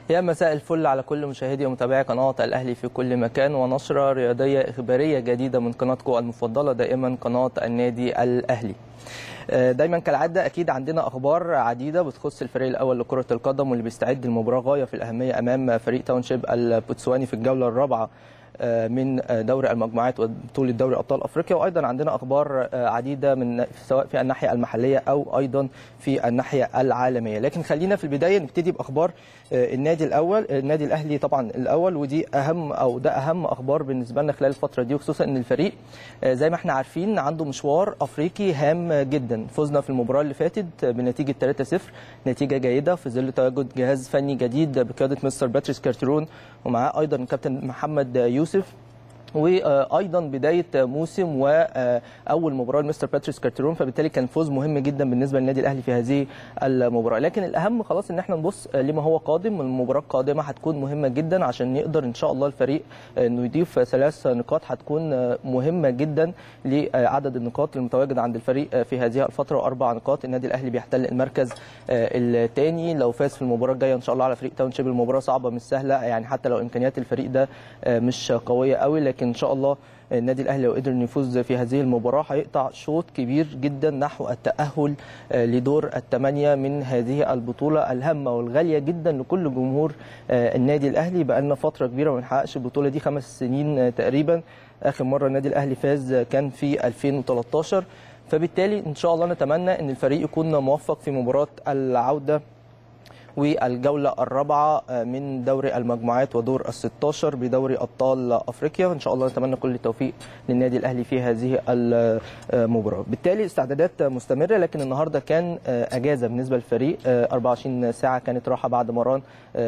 يا مساء الفل على كل مشاهدي ومتابعي قناة الأهلي في كل مكان ونشرة رياضية إخبارية جديدة من قناتكم المفضلة دائما قناة النادي الأهلي دايما كالعاده اكيد عندنا اخبار عديده بتخص الفريق الاول لكره القدم واللي بيستعد للمباراه غايه في الاهميه امام فريق تاونشيب البوتسواني في الجوله الرابعه من دوري المجموعات وبطوله دوري ابطال افريقيا وايضا عندنا اخبار عديده من سواء في الناحيه المحليه او ايضا في الناحيه العالميه لكن خلينا في البدايه نبتدي باخبار النادي الاول النادي الاهلي طبعا الاول ودي اهم او ده اهم اخبار بالنسبه لنا خلال الفتره دي وخصوصا ان الفريق زي ما احنا عارفين عنده مشوار افريقي هام جدا فزنا في المباراه اللي فاتت بنتيجه 3-0 نتيجه جيده في ظل تواجد جهاز فني جديد بقياده مستر باتريس كارترون ومعاه ايضا الكابتن محمد يوسف وايضا بدايه موسم واول مباراه لمستر باتريس كارترون فبالتالي كان فوز مهم جدا بالنسبه للنادي الاهلي في هذه المباراه لكن الاهم خلاص ان احنا نبص لما هو قادم المباراه القادمه هتكون مهمه جدا عشان يقدر ان شاء الله الفريق انه يضيف ثلاث نقاط هتكون مهمه جدا لعدد النقاط المتواجد عند الفريق في هذه الفتره واربع نقاط النادي الاهلي بيحتل المركز الثاني لو فاز في المباراه الجايه ان شاء الله على فريق تاونشيب المباراه صعبه مش سهله يعني حتى لو امكانيات الفريق ده مش قويه قوي لكن ان شاء الله النادي الاهلي لو قدر يفوز في هذه المباراه هيقطع شوط كبير جدا نحو التاهل لدور الثمانيه من هذه البطوله الهامه والغاليه جدا لكل جمهور النادي الاهلي بقى لنا فتره كبيره ما بنحققش البطوله دي خمس سنين تقريبا اخر مره النادي الاهلي فاز كان في 2013 فبالتالي ان شاء الله نتمنى ان الفريق يكون موفق في مباراه العوده والجولة الرابعة من دوري المجموعات ودور ال 16 بدوري أبطال أفريقيا إن شاء الله نتمنى كل التوفيق للنادي الأهلي في هذه المباراة بالتالي استعدادات مستمرة لكن النهاردة كان أجازة بالنسبة للفريق 24 ساعة كانت راحة بعد مران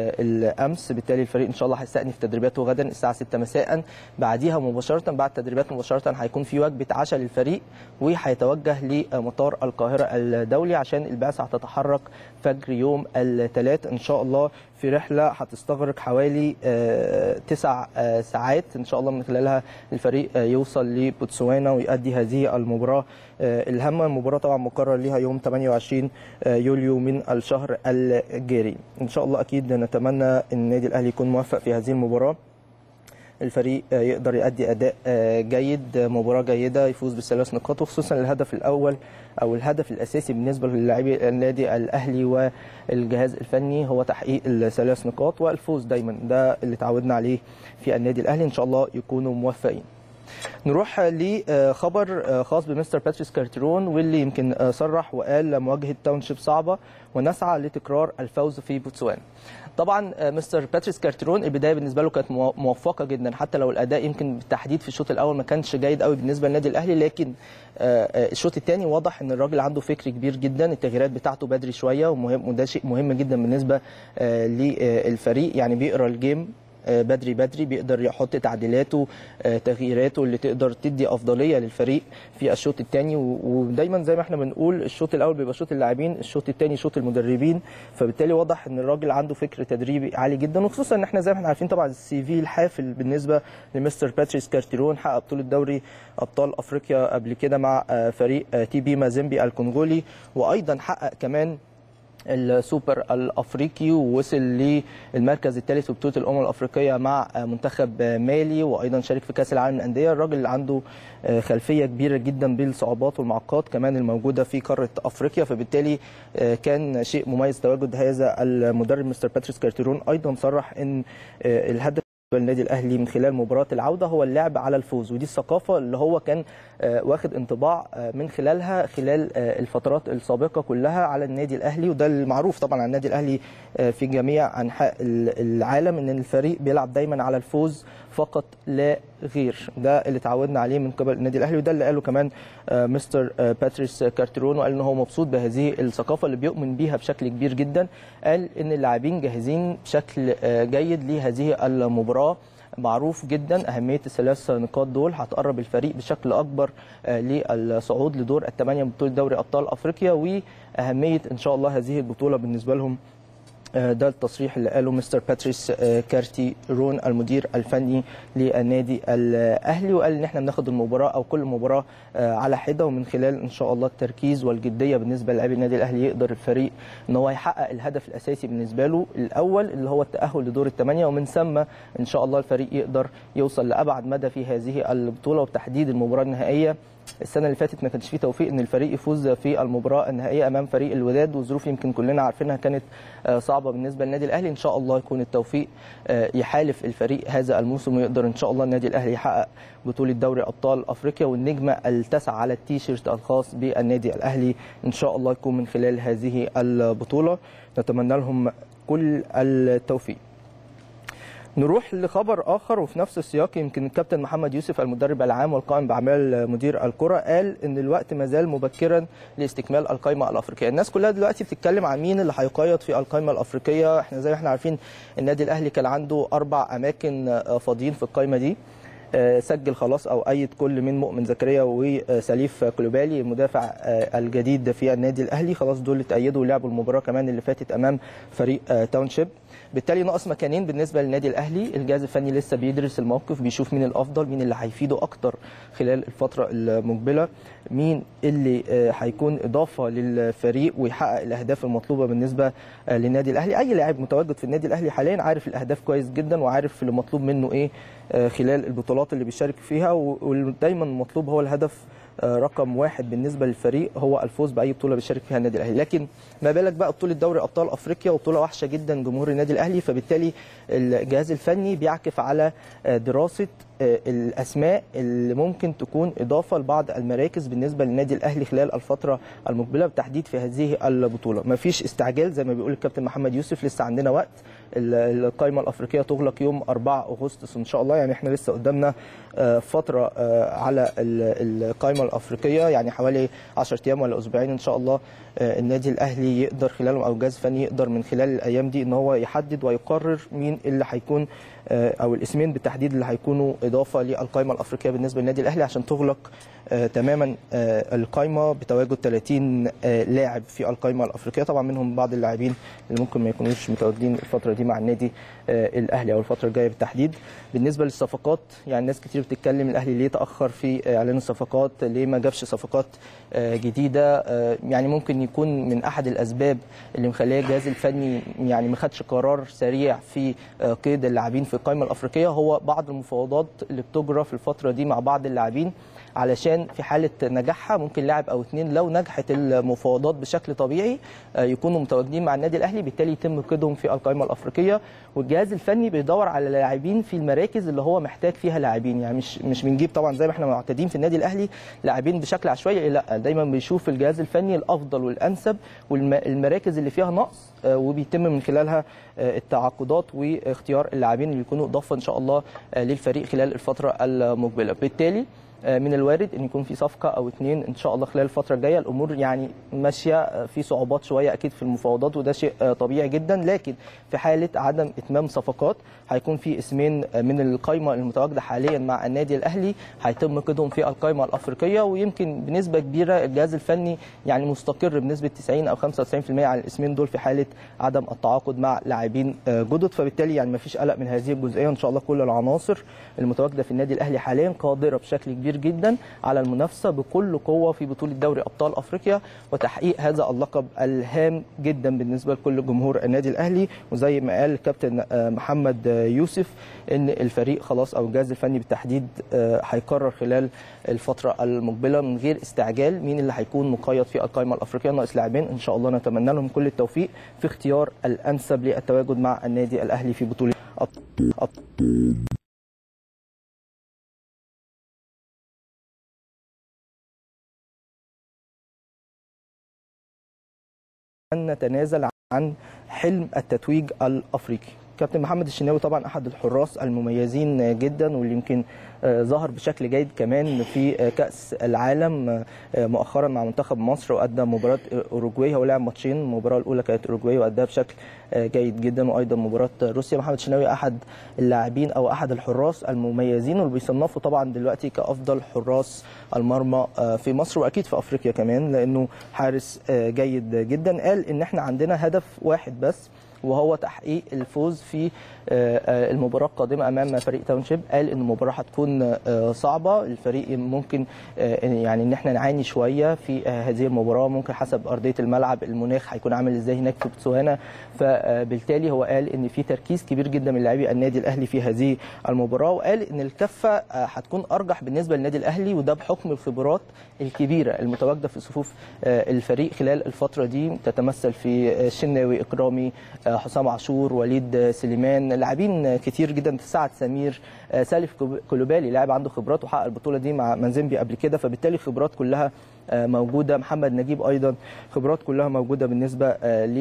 الأمس بالتالي الفريق إن شاء الله هيستأنف تدريباته غدا الساعة 6 مساء بعديها مباشرة بعد التدريبات مباشرة هيكون في وجبة عشاء للفريق وهيتوجه لمطار القاهرة الدولي عشان البعثة هتتحرك فجر يوم الثلاث ان شاء الله في رحله هتستغرق حوالي تسع ساعات ان شاء الله من خلالها الفريق يوصل لبوتسوانا ويؤدي هذه المباراه الهامه المباراه طبعا مقرر ليها يوم 28 يوليو من الشهر الجاري ان شاء الله اكيد نتمنى ان النادي الاهلي يكون موفق في هذه المباراه الفريق يقدر يؤدي اداء جيد مباراه جيده يفوز بالثلاث نقاط وخصوصا الهدف الاول او الهدف الاساسي بالنسبه للاعبي النادي الاهلي والجهاز الفني هو تحقيق الثلاث نقاط والفوز دايما ده اللي تعودنا عليه في النادي الاهلي ان شاء الله يكونوا موفقين نروح لخبر خاص بمستر باتريس كارترون واللي يمكن صرح وقال مواجهه تاونشيب صعبه ونسعى لتكرار الفوز في بوتسوانا طبعا مستر باتريس كارترون البدايه بالنسبه له كانت موفقه جدا حتى لو الاداء يمكن بالتحديد في الشوط الاول ما كانش جيد قوي بالنسبه للنادي الاهلي لكن الشوط الثاني واضح ان الراجل عنده فكر كبير جدا التغييرات بتاعته بدري شويه ومهم وده شيء مهم جدا بالنسبه للفريق يعني بيقرا الجيم بدري بدري بيقدر يحط تعديلاته تغييراته اللي تقدر تدي افضليه للفريق في الشوط الثاني ودايما زي ما احنا بنقول الشوط الاول بيبقى شوط اللاعبين الشوط الثاني شوط المدربين فبالتالي واضح ان الراجل عنده فكر تدريبي عالي جدا وخصوصا ان احنا زي ما احنا عارفين طبعا السي في الحافل بالنسبه لمستر باتريس كارتيرون حقق بطوله دوري ابطال افريقيا قبل كده مع فريق تي بي مازيمبي الكونغولي وايضا حقق كمان السوبر الافريقي ووصل للمركز الثالث في بطوله الامم الافريقيه مع منتخب مالي وايضا شارك في كاس العالم للانديه الراجل اللي عنده خلفيه كبيره جدا بالصعوبات والمعوقات كمان الموجوده في قاره افريقيا فبالتالي كان شيء مميز تواجد هذا المدرب مستر باتريس كارتيرون ايضا صرح ان الهدف النادي الاهلي من خلال مباراه العوده هو اللعب على الفوز ودي الثقافه اللي هو كان واخد انطباع من خلالها خلال الفترات السابقه كلها على النادي الاهلي وده المعروف طبعا عن النادي الاهلي في جميع انحاء العالم ان الفريق بيلعب دايما على الفوز فقط لا غير ده اللي تعودنا عليه من قبل النادي الاهلي وده اللي قاله كمان مستر باتريس كارترون وقال ان هو مبسوط بهذه الثقافه اللي بيؤمن بيها بشكل كبير جدا قال ان اللاعبين جاهزين بشكل جيد لهذه المباراه معروف جدا اهميه الثلاث نقاط دول هتقرب الفريق بشكل اكبر للصعود لدور الثمانيه بطوله دوري ابطال افريقيا واهميه ان شاء الله هذه البطوله بالنسبه لهم ده التصريح اللي قاله مستر باتريس كارتي رون المدير الفني للنادي الاهلي وقال ان احنا بناخد المباراه او كل مباراه على حده ومن خلال ان شاء الله التركيز والجديه بالنسبه للاعبي النادي الاهلي يقدر الفريق ان هو يحقق الهدف الاساسي بالنسبه له الاول اللي هو التاهل لدور الثمانيه ومن ثم ان شاء الله الفريق يقدر يوصل لابعد مدى في هذه البطوله وبتحديد المباراه النهائيه السنه اللي فاتت ما كانش فيه توفيق ان الفريق يفوز في المباراه النهائيه امام فريق الوداد وظروف يمكن كلنا عارفينها كانت صعبه بالنسبه للنادي الاهلي ان شاء الله يكون التوفيق يحالف الفريق هذا الموسم ويقدر ان شاء الله النادي الاهلي يحقق بطوله دوري ابطال افريقيا والنجمه التاسعه على التيشيرت الخاص بالنادي الاهلي ان شاء الله يكون من خلال هذه البطوله نتمنى لهم كل التوفيق نروح لخبر اخر وفي نفس السياق يمكن الكابتن محمد يوسف المدرب العام والقائم باعمال مدير الكره قال ان الوقت ما زال مبكرا لاستكمال القائمه الافريقيه الناس كلها دلوقتي بتتكلم عن مين اللي هيقيد في القائمه الافريقيه احنا زي ما احنا عارفين النادي الاهلي كان عنده اربع اماكن فاضيين في القائمه دي سجل خلاص او ايد كل من مؤمن زكريا وسليف كلوبالي المدافع الجديد في النادي الاهلي خلاص دول اتأيدوا ولعبوا المباراه كمان اللي فاتت امام فريق تاونشيب بالتالي ناقص مكانين بالنسبه للنادي الاهلي الجهاز الفني لسه بيدرس الموقف بيشوف مين الافضل مين اللي هيفيده اكتر خلال الفتره المقبله مين اللي هيكون اضافه للفريق ويحقق الاهداف المطلوبه بالنسبه للنادي الاهلي اي لاعب متواجد في النادي الاهلي حاليا عارف الاهداف كويس جدا وعارف اللي مطلوب منه ايه خلال البطولات اللي بيشارك فيها ودايما المطلوب هو الهدف رقم واحد بالنسبه للفريق هو الفوز باي بطوله بيشارك فيها النادي الاهلي لكن ما بالك بقى بطوله دوري ابطال افريقيا وبطوله وحشه جدا جمهور النادي الاهلي فبالتالي الجهاز الفني بيعكف على دراسه الاسماء اللي ممكن تكون اضافه لبعض المراكز بالنسبه للنادي الاهلي خلال الفتره المقبله بالتحديد في هذه البطوله ما فيش استعجال زي ما بيقول الكابتن محمد يوسف لسه عندنا وقت القائمه الافريقيه تغلق يوم 4 اغسطس ان شاء الله يعني احنا لسه قدامنا فتره على القائمه الافريقيه يعني حوالي 10 ايام ولا اسبوعين ان شاء الله النادي الاهلي يقدر خلالهم او الجهاز الفني يقدر من خلال الايام دي ان هو يحدد ويقرر مين اللي هيكون او الاسمين بالتحديد اللي هيكونوا اضافه للقائمه الافريقيه بالنسبه للنادي الاهلي عشان تغلق تماما القائمه بتواجد 30 لاعب في القائمه الافريقيه طبعا منهم بعض اللاعبين اللي ممكن ما يكونوش متواجدين الفتره دي مع النادي الاهلي او الفتره الجايه بالتحديد بالنسبه للصفقات يعني ناس كتير بتتكلم الاهلي ليه تاخر في اعلان الصفقات ليه ما جابش صفقات جديده يعني ممكن يكون من احد الاسباب اللي مخليه الجهاز الفني يعني ما خدش قرار سريع في قيد اللاعبين في القائمه الافريقيه هو بعض المفاوضات اللي بتجرى في الفتره دي مع بعض اللاعبين علشان في حاله نجاحها ممكن لاعب او اثنين لو نجحت المفاوضات بشكل طبيعي يكونوا متواجدين مع النادي الاهلي بالتالي يتم قيدهم في القائمه الافريقيه والجهاز الفني بيدور على لاعبين في المراكز اللي هو محتاج فيها لاعبين يعني مش مش بنجيب طبعا زي ما احنا معتادين في النادي الاهلي لاعبين بشكل عشوائي لا دايما بيشوف الجهاز الفني الافضل والانسب والمراكز اللي فيها نقص وبيتم من خلالها التعاقدات واختيار اللاعبين اللي يكونوا اضافه ان شاء الله للفريق خلال الفتره المقبله بالتالي من الوارد ان يكون في صفقه او اثنين ان شاء الله خلال الفتره الجايه الامور يعني ماشيه في صعوبات شويه اكيد في المفاوضات وده شيء طبيعي جدا لكن في حاله عدم اتمام صفقات هيكون في اسمين من القائمه المتواجده حاليا مع النادي الاهلي هيتم قيدهم في القائمه الافريقيه ويمكن بنسبه كبيره الجهاز الفني يعني مستقر بنسبه 90 او 95% على الاسمين دول في حاله عدم التعاقد مع لاعبين جدد فبالتالي يعني ما فيش قلق من هذه الجزئيه ان شاء الله كل العناصر المتواجده في النادي الاهلي حاليا قادره بشكل كبير جدا على المنافسه بكل قوه في بطوله دوري ابطال افريقيا وتحقيق هذا اللقب الهام جدا بالنسبه لكل جمهور النادي الاهلي وزي ما قال الكابتن محمد يوسف ان الفريق خلاص او الجهاز الفني بالتحديد هيقرر خلال الفتره المقبله من غير استعجال مين اللي هيكون مقيد في القائمه الافريقيه ناقص لاعبين ان شاء الله نتمنى لهم كل التوفيق في اختيار الانسب للتواجد مع النادي الاهلي في بطوله أن نتنازل عن حلم التتويج الافريقي كابتن محمد الشناوي طبعا احد الحراس المميزين جدا واللي يمكن ظهر بشكل جيد كمان في كاس العالم مؤخرا مع منتخب مصر وادى مباراه اوروجواي هو لعب ماتشين المباراه الاولى كانت اوروجواي واداها بشكل جيد جدا وايضا مباراه روسيا محمد الشناوي احد اللاعبين او احد الحراس المميزين واللي بيصنفوا طبعا دلوقتي كافضل حراس المرمى في مصر واكيد في افريقيا كمان لانه حارس جيد جدا قال ان احنا عندنا هدف واحد بس وهو تحقيق الفوز في المباراه القادمه امام فريق تاونشيب قال ان المباراه هتكون صعبه الفريق ممكن يعني ان احنا نعاني شويه في هذه المباراه ممكن حسب ارضيه الملعب المناخ هيكون عامل ازاي هناك في بوتسوانا فبالتالي هو قال ان في تركيز كبير جدا من لاعبي النادي الاهلي في هذه المباراه وقال ان الكفه هتكون ارجح بالنسبه للنادي الاهلي وده بحكم الخبرات الكبيره المتواجده في صفوف الفريق خلال الفتره دي تتمثل في الشناوي اكرامي حسام عاشور وليد سليمان لاعبين كتير جدا سعد سمير سالف كلوبالي لاعب عنده خبرات وحقق البطوله دي مع منزمبي قبل كده فبالتالي الخبرات كلها موجوده محمد نجيب ايضا خبرات كلها موجوده بالنسبه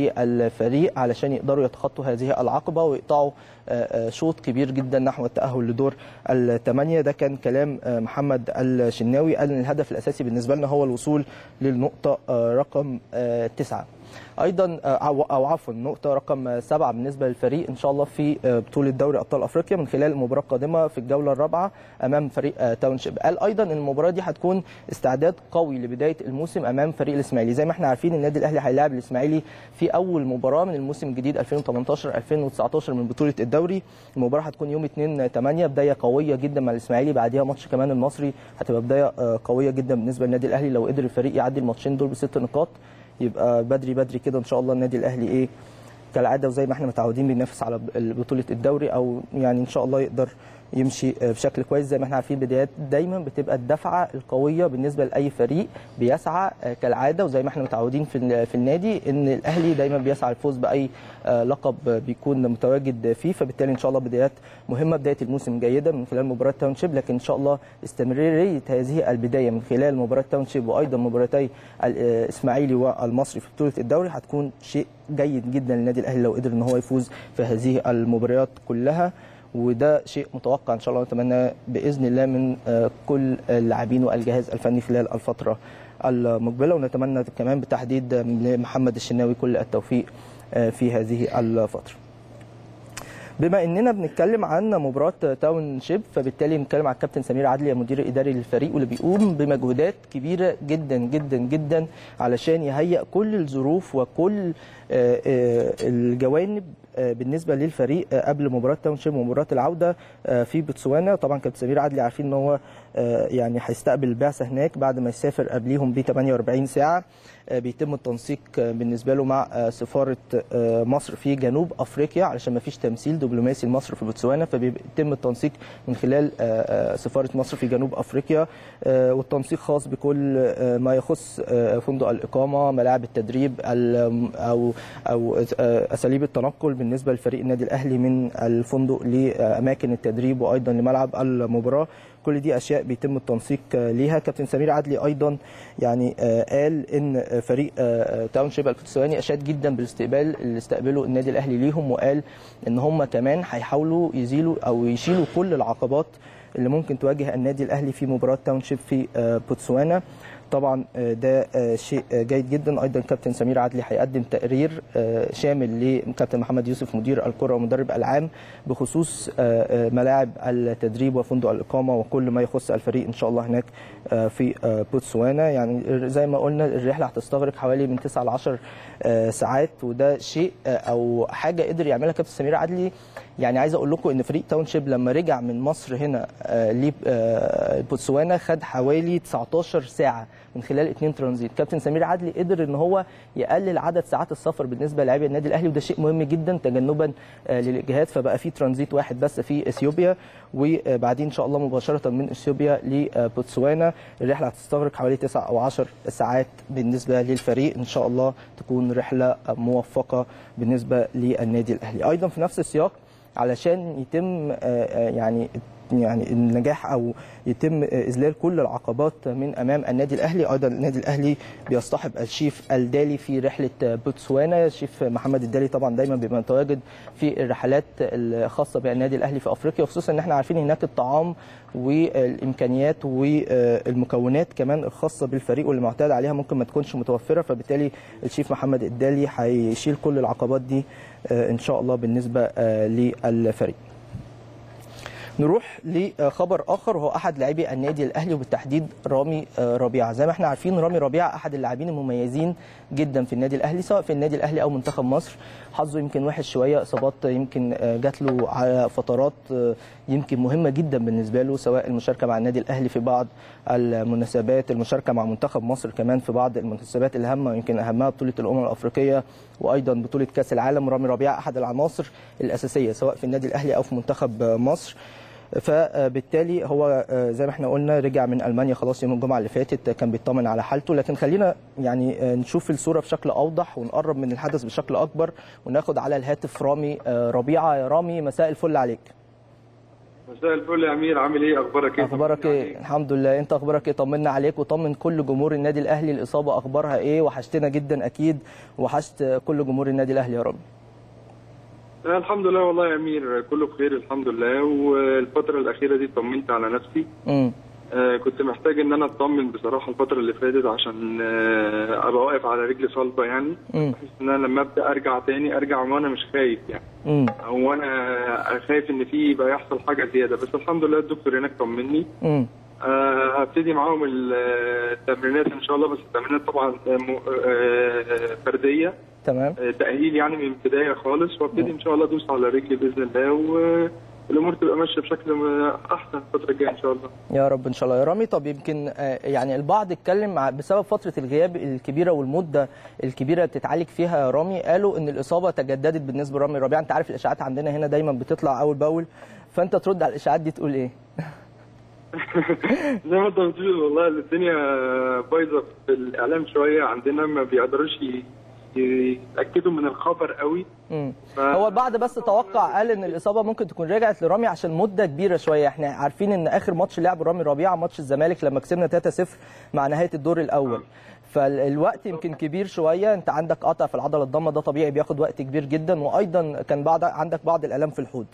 للفريق علشان يقدروا يتخطوا هذه العقبه ويقطعوا شوط كبير جدا نحو التاهل لدور الثمانيه ده كان كلام محمد الشناوي قال ان الهدف الاساسي بالنسبه لنا هو الوصول للنقطه رقم تسعه ايضا او عفوا نقطه رقم سبعه بالنسبه للفريق ان شاء الله في بطوله دوري ابطال افريقيا من خلال المباراه القادمه في الجوله الرابعه امام فريق تاونشيب قال ايضا ان المباراه دي هتكون استعداد قوي لبدايه الموسم امام فريق الاسماعيلي زي ما احنا عارفين النادي الاهلي هيلاعب الاسماعيلي في اول مباراه من الموسم الجديد 2018 2019 من بطوله الدوري المباراه هتكون يوم 2 8 بدايه قويه جدا مع الاسماعيلي بعديها ماتش كمان المصري هتبقى بدايه قويه جدا بالنسبه للنادي الاهلي لو قدر الفريق يعدي الماتشين دول بست نقاط يبقى بدري بدري كده ان شاء الله النادي الاهلي ايه كالعاده وزي ما احنا متعودين بينافس على بطوله الدوري او يعني ان شاء الله يقدر يمشي بشكل كويس زي ما احنا عارفين بدايات دايما بتبقى الدفعه القويه بالنسبه لاي فريق بيسعى كالعاده وزي ما احنا متعودين في في النادي ان الاهلي دايما بيسعى للفوز باي لقب بيكون متواجد فيه فبالتالي ان شاء الله بدايات مهمه بدايه الموسم جيده من خلال مباراه تاونشيب لكن ان شاء الله استمراريه هذه البدايه من خلال مباراه تاونشيب وايضا مباراتي الاسماعيلي والمصري في بطوله الدوري هتكون شيء جيد جدا للنادي الاهلي لو قدر ان هو يفوز في هذه المباريات كلها وده شيء متوقع ان شاء الله نتمنى باذن الله من كل اللاعبين والجهاز الفني خلال الفتره المقبله ونتمنى كمان بالتحديد لمحمد الشناوي كل التوفيق في هذه الفتره. بما اننا بنتكلم عن مباراه تاون شيب فبالتالي بنتكلم عن الكابتن سمير عدلي المدير الاداري للفريق واللي بيقوم بمجهودات كبيره جدا جدا جدا علشان يهيئ كل الظروف وكل الجوانب بالنسبه للفريق قبل مباراه تاون شيب ومباراه العوده في بوتسوانا طبعا كابتن سمير عدلي عارفين ان هو يعني هيستقبل البعثه هناك بعد ما يسافر قبليهم ب 48 ساعه بيتم التنسيق بالنسبه له مع سفاره مصر في جنوب افريقيا علشان ما فيش تمثيل دبلوماسي لمصر في بوتسوانا فبيتم التنسيق من خلال سفاره مصر في جنوب افريقيا والتنسيق خاص بكل ما يخص فندق الاقامه ملاعب التدريب او او اساليب التنقل بالنسبه لفريق النادي الاهلي من الفندق لاماكن التدريب وايضا لملعب المباراه كل دي اشياء بيتم التنسيق ليها كابتن سمير عدلي ايضا يعني قال ان فريق تاون شيب البوتسواني اشاد جدا بالاستقبال اللي استقبله النادي الاهلي ليهم وقال ان هم كمان هيحاولوا يزيلوا او يشيلوا كل العقبات اللي ممكن تواجه النادي الاهلي في مباراه تاون شيب في بوتسوانا طبعا ده شيء جيد جدا ايضا كابتن سمير عدلي هيقدم تقرير شامل لكابتن محمد يوسف مدير الكره ومدرب العام بخصوص ملاعب التدريب وفندق الاقامه وكل ما يخص الفريق ان شاء الله هناك في بوتسوانا يعني زي ما قلنا الرحله هتستغرق حوالي من 9 ل 10 ساعات وده شيء او حاجه قدر يعملها كابتن سمير عدلي يعني عايز اقول لكم ان فريق تاون شيب لما رجع من مصر هنا لبوتسوانا خد حوالي 19 ساعه من خلال اثنين ترانزيت كابتن سمير عدلي قدر ان هو يقلل عدد ساعات السفر بالنسبه للاعبي النادي الاهلي وده شيء مهم جدا تجنبا للاجهاد فبقى في ترانزيت واحد بس في اثيوبيا وبعدين ان شاء الله مباشره من اثيوبيا لبوتسوانا الرحله هتستغرق حوالي 9 او 10 ساعات بالنسبه للفريق ان شاء الله تكون رحله موفقه بالنسبه للنادي الاهلي ايضا في نفس السياق علشان يتم يعني يعني النجاح او يتم اذلال كل العقبات من امام النادي الاهلي ايضا النادي الاهلي بيصطحب الشيف الدالي في رحله بوتسوانا الشيف محمد الدالي طبعا دايما بيبقى متواجد في الرحلات الخاصه بالنادي الاهلي في افريقيا وخصوصا ان احنا عارفين هناك الطعام والامكانيات والمكونات كمان الخاصه بالفريق واللي معتاد عليها ممكن ما تكونش متوفره فبالتالي الشيف محمد الدالي هيشيل كل العقبات دي ان شاء الله بالنسبه للفريق نروح لخبر اخر وهو احد لاعبي النادي الاهلي وبالتحديد رامي آه، ربيعه زي ما احنا عارفين رامي ربيعه احد اللاعبين المميزين جدا في النادي الاهلي سواء في النادي الاهلي او منتخب مصر حظه يمكن وحش شويه اصابات يمكن آه، جات له على فترات آه، يمكن مهمه جدا بالنسبه له سواء المشاركه مع النادي الاهلي في بعض المناسبات المشاركه مع منتخب مصر كمان في بعض المناسبات الهامه يمكن اهمها بطوله الامم الافريقيه وايضا بطوله كاس العالم رامي ربيعه احد العناصر الاساسيه سواء في النادي الاهلي او في منتخب مصر فبالتالي هو آه، زي ما احنا قلنا رجع من المانيا خلاص يوم الجمعه اللي فاتت كان بيطمن على حالته لكن خلينا يعني آه، نشوف الصوره بشكل اوضح ونقرب من الحدث بشكل اكبر وناخد على الهاتف رامي آه، ربيعه يا رامي مساء الفل عليك مساء الفل يا امير عامل ايه اخبارك ايه اخبارك ايه الحمد لله انت اخبارك ايه طمنا عليك وطمن كل جمهور النادي الاهلي الاصابه اخبارها ايه وحشتنا جدا اكيد وحشت كل جمهور النادي الاهلي يا رامي آه، الحمد لله والله يا امير كله بخير الحمد لله والفتره الاخيره دي طمنت على نفسي امم آه كنت محتاج ان انا اطمن بصراحه الفتره اللي فاتت عشان آه ابقى واقف على رجلي صلبه يعني امم بحيث ان انا لما ابدا ارجع تاني ارجع وانا مش خايف يعني امم او انا خايف ان في يبقى يحصل حاجه زياده بس الحمد لله الدكتور هناك طمني امم آه هبتدي معاهم ال- التمرينات ان شاء الله بس التمرينات طبعا آه، م- آه، فرديه تمام تأهيل يعني من البداية خالص وابتدي إن شاء الله أدوس على رجلي بإذن الله والأمور تبقى ماشية بشكل أحسن الفترة الجاية إن شاء الله. يا رب ان شاء الله يا رامي طب يمكن آه، يعني البعض اتكلم مع- بسبب فتره الغياب الكبيره والمده الكبيره اللي بتتعالج فيها يا رامي قالوا ان الاصابه تجددت بالنسبه لرامي ربيعه انت عارف الاشاعات عندنا هنا دايما بتطلع اول باول فانت ترد على الاشاعات دي تقول ايه زي ما أنت بتقول والله الدنيا بايظة في الإعلام شوية عندنا ما بيقدروش ي- يتأكدوا من الخبر قوي مم. ف- هو البعض بس توقع قال ان الاصابه ممكن تكون رجعت لرامي عشان مده كبيره شويه احنا عارفين ان اخر ماتش لعب رامي ربيعه ماتش الزمالك لما كسبنا 3-0 مع نهايه الدور الاول فالوقت يمكن كبير شويه انت عندك قطع في العضله الضمه ده طبيعي بياخد وقت كبير جدا وايضا كان بعض عندك بعض الالام في الحوض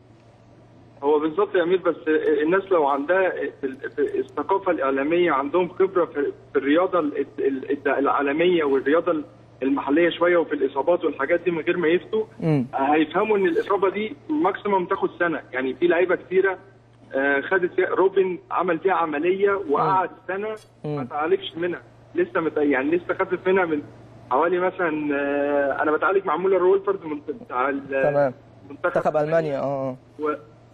هو بالظبط يا أمير بس الناس لو عندها ال- الثقافة الإعلامية عندهم خبرة في في الرياضة ال- ال- العالمية والرياضة المحلية شوية وفي الإصابات والحاجات دي من غير ما يفتوا امم هيفهموا ان الاصابه دي ماكسيموم تاخد سنه يعني في لعيبه كتيره آه، خدت فيها روبن عمل فيها عمليه وقعد سنه ما مم. تعالجش منها لسه مت... يعني لسه خدت منها من حوالي مثلا آه، انا بتعالج مع مولر وولفرد من بتاع ال- تمام منتخب منتخب المانيا اه و...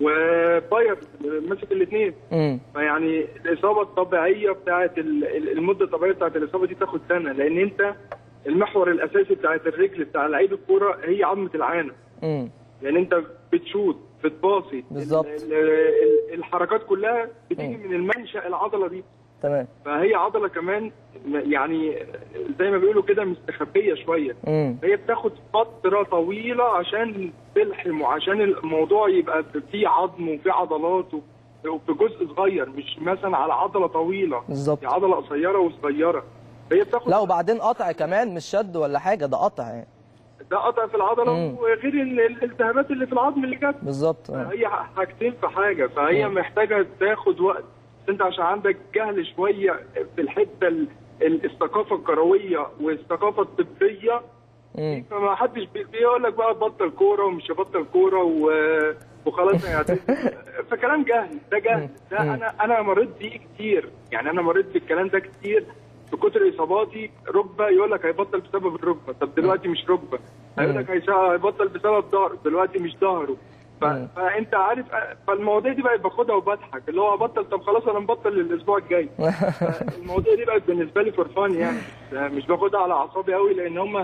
وباير مسك الاثنين امم فيعني الاصابه الطبيعيه بتاعت ال- ال- المده الطبيعيه بتاعت الاصابه دي تاخد سنه لان انت المحور الاساسي بتاعت الرجل بتاع لعيب الكوره هي عظمه العانه امم يعني انت بتشوت بتباصي بالظبط. ال- ال- الحركات كلها بتيجي مم. من المنشا العضله دي تمام فهي عضله كمان يعني زي ما بيقولوا كده مستخبيه شويه امم هي بتاخد فتره طويله عشان تلحم وعشان الموضوع يبقى فيه عظم وفيه عضلات و- وفي جزء صغير مش مثلا على عضله طويله بالظبط دي عضله قصيره وصغيره فهي بتاخد لا وبعدين قطع كمان مش شد ولا حاجه ده قطع يعني ده قطع في العضله مم. وغير ال- الالتهابات اللي في العظم اللي جت بالظبط آه. هي حاجتين في حاجه فهي مم. محتاجه تاخد وقت بس انت عشان عندك جهل شويه في الحته ال- ال- الثقافه الكرويه والثقافه الطبيه امم فما حدش بي- بيقول لك بقى بطل كوره ومش هبطل كوره و- وخلاص يعني فكلام جهل ده جهل ده مم. انا انا مريت بيه كتير يعني انا مريت بالكلام ده كتير في كتر اصاباتي ركبه يقول لك هيبطل بسبب الركبه طب دلوقتي مش ركبه هيقول لك هيش- هيبطل بسبب ظهره دلوقتي مش ظهره ف... مم. فانت عارف فالمواضيع دي بقت باخدها وبضحك اللي هو هبطل طب خلاص انا مبطل الاسبوع الجاي المواضيع دي بقت بالنسبه لي فور فان يعني مش باخدها على اعصابي قوي لان هم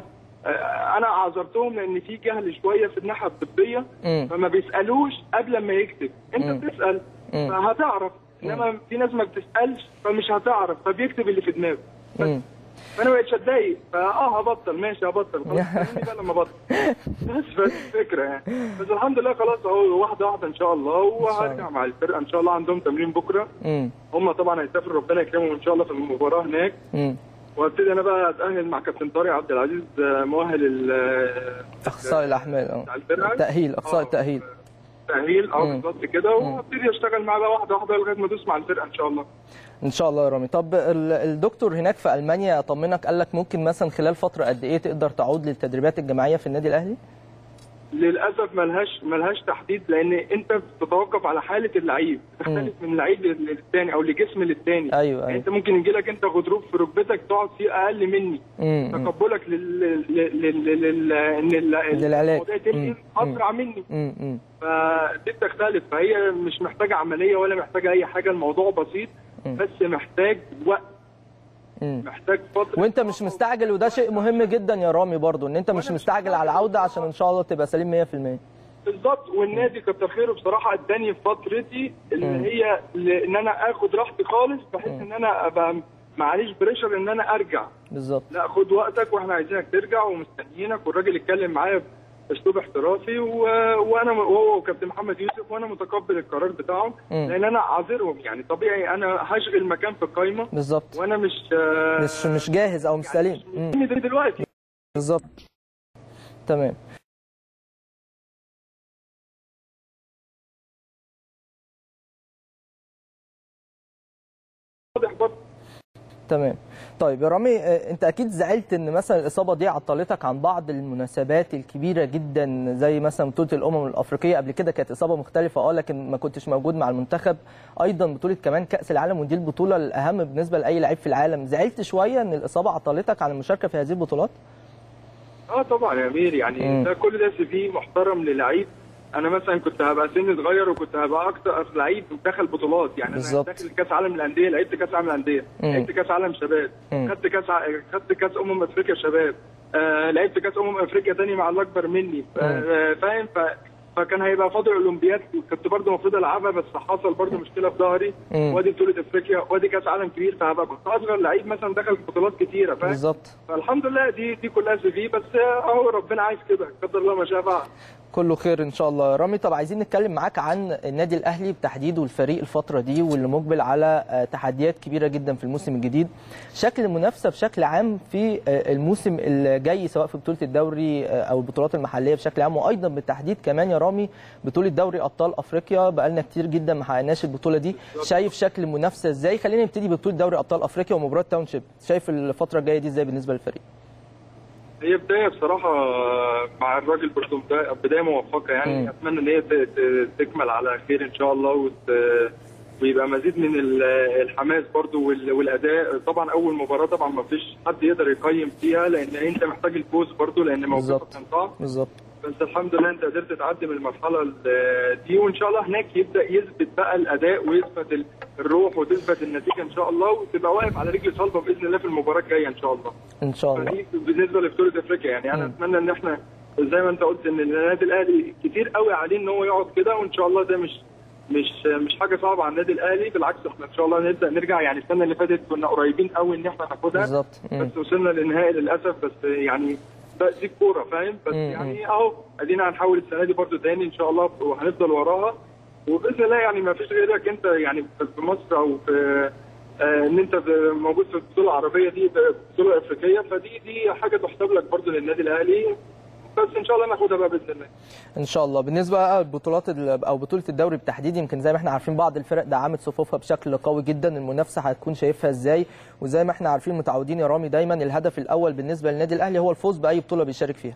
انا اعذرتهم لان في جهل شويه في الناحيه الطبيه مم. فما بيسالوش قبل ما يكتب انت مم. بتسال مم. فهتعرف انما في ناس ما بتسالش فمش هتعرف فبيكتب اللي في دماغه بس. مم. فانا ما بقتش اتضايق فاه هبطل ماشي هبطل خلاص خليني بقى لما ابطل بس بس الفكره يعني بس الحمد لله خلاص اهو واحده واحده ان شاء الله وهرجع مع الفرقه ان شاء الله عندهم تمرين بكره امم هم طبعا هيسافروا ربنا يكرمهم ان شاء الله في المباراه هناك امم وابتدي انا بقى اتاهل مع كابتن طارق عبد العزيز آه، مؤهل ال- اخصائي الاحمال اه بتاع الفرقه تاهيل اخصائي آه. التاهيل تاهيل اه مم. بالظبط كده وابتدي اشتغل معاه بقى واحده واحده لغايه ما ادوس مع الفرقه ان شاء الله ان شاء الله يا رامي طب ال- الدكتور هناك في المانيا طمنك قال لك ممكن مثلا خلال فتره قد ايه تقدر تعود للتدريبات الجماعيه في النادي الاهلي للاسف ملهاش ملهاش تحديد لان انت بتتوقف على حاله اللعيب بتختلف من لعيب للتاني او لجسم للتاني ايوه يعني ايوه انت ممكن يجي لك انت غضروف في ركبتك تقعد فيه اقل مني مم، مم. تقبلك لل لل لل لل ان ال- للعلاج. الموضوع يتم مم. اسرع مني مم، مم. فدي بتختلف فهي مش محتاجه عمليه ولا محتاجه اي حاجه الموضوع بسيط مم. بس محتاج وقت مم. محتاج فتره وانت مش مستعجل وده شيء مهم جدا يا رامي برضو ان انت مش وأنا مش مستعجل على العوده عشان ان شاء الله تبقى سليم 100% بالظبط والنادي كتر خيره بصراحه اداني فترتي اللي مم. هي ل- ان انا اخد راحتي خالص بحيث ان انا ابقى معليش بريشر ان انا ارجع بالظبط لا خد وقتك واحنا عايزينك ترجع ومستنيينك والراجل اتكلم معايا باسلوب احترافي و... وانا وهو وكابتن محمد يوسف وانا متقبل القرار بتاعهم مم. لان انا عاذرهم يعني طبيعي انا هشغل مكان في القايمه بالظبط وانا مش آه، مش مش جاهز او مش سليم مم. مش دلوقتي بالظبط تمام واضح برضه تمام طيب يا رامي آه، انت اكيد زعلت ان مثلا الاصابه دي عطلتك عن بعض المناسبات الكبيره جدا زي مثلا بطوله الامم الافريقيه قبل كده كانت اصابه مختلفه اه لكن ما كنتش موجود مع المنتخب ايضا بطوله كمان كاس العالم ودي البطوله الاهم بالنسبه لاي لعيب في العالم زعلت شويه ان الاصابه عطلتك عن المشاركه في هذه البطولات اه طبعا يا امير يعني مم. ده كل ده سي في محترم للعيب انا مثلا كنت هبقى سن صغير وكنت هبقى اكتر لعيب دخل بطولات يعني بالظبط. انا داخل كاس عالم الانديه لعبت كاس عالم الانديه مم. لعبت كاس عالم شباب مم. خدت كاس ع- خدت كاس امم افريقيا شباب آه لعبت كاس امم افريقيا تاني مع الاكبر مني ف- آه فاهم ف فكان هيبقى فاضل اولمبياد كنت برضه المفروض العبها بس حصل برضه مشكله في ظهري مم. وادي بطوله افريقيا وادي كاس عالم كبير فهبقى كنت اصغر لعيب مثلا دخل في بطولات كتيره فاهم بالظبط فالحمد لله دي دي كلها سي في بس اهو ربنا عايز كده قدر الله ما شاء فعل كله خير ان شاء الله يا رامي طب عايزين نتكلم معاك عن النادي الاهلي بتحديد والفريق الفتره دي واللي مقبل على آه، تحديات كبيره جدا في الموسم الجديد شكل المنافسه بشكل عام في آه، الموسم الجاي سواء في بطوله الدوري آه، او البطولات المحليه بشكل عام وايضا بالتحديد كمان يا رامي بطوله دوري ابطال افريقيا بقالنا كتير جدا ما حققناش البطوله دي شايف شكل المنافسه ازاي خلينا نبتدي ببطوله دوري ابطال افريقيا ومباراه تاونشيب شايف الفتره الجايه دي ازاي بالنسبه للفريق هي بدايه بصراحه مع الراجل برضه بدايه بداية موفقه يعني مم. اتمنى ان هي ت- ت- تكمل على خير ان شاء الله وت... ويبقى مزيد من ال- الحماس برضه وال- والاداء طبعا اول مباراه طبعا ما فيش حد يقدر يقيم فيها لان انت محتاج الفوز برضه لان موقفك بالظبط. كان صعب بالظبط بس الحمد لله انت قدرت تعدي من المرحله ال- دي وان شاء الله هناك يبدا يثبت بقى الاداء ويثبت ال- الروح وتثبت النتيجه ان شاء الله وتبقى واقف على رجل صلبه باذن الله في المباراه الجايه ان شاء الله. ان شاء الله فدي بالنسبه لبطوله افريقيا يعني انا مم. اتمنى ان احنا زي ما انت قلت ان النادي الاهلي كتير قوي عليه ان هو يقعد كده وان شاء الله ده مش مش مش حاجه صعبه على النادي الاهلي بالعكس احنا ان شاء الله نبدا نرجع يعني السنه اللي فاتت كنا قريبين قوي ان احنا ناخدها بالظبط مم. بس وصلنا للنهائي للاسف بس يعني ده- دي الكوره فاهم بس مم. يعني اهو ادينا هنحاول السنه دي برضو تاني ان شاء الله وهنفضل وراها وباذن الله يعني ما فيش غيرك انت يعني في مصر او في آه، ان انت في- موجود في البطوله العربيه دي بطوله افريقيه فدي دي حاجه تحسب لك برضو للنادي الاهلي بس ان شاء الله ناخدها بقى باذن الله ان شاء الله بالنسبه بقى لبطولات ال- او بطوله الدوري بالتحديد يمكن زي ما احنا عارفين بعض الفرق دعمت صفوفها بشكل قوي جدا المنافسه هتكون شايفها ازاي وزي ما احنا عارفين متعودين يا رامي دايما الهدف الاول بالنسبه للنادي الاهلي هو الفوز باي بطوله بيشارك فيها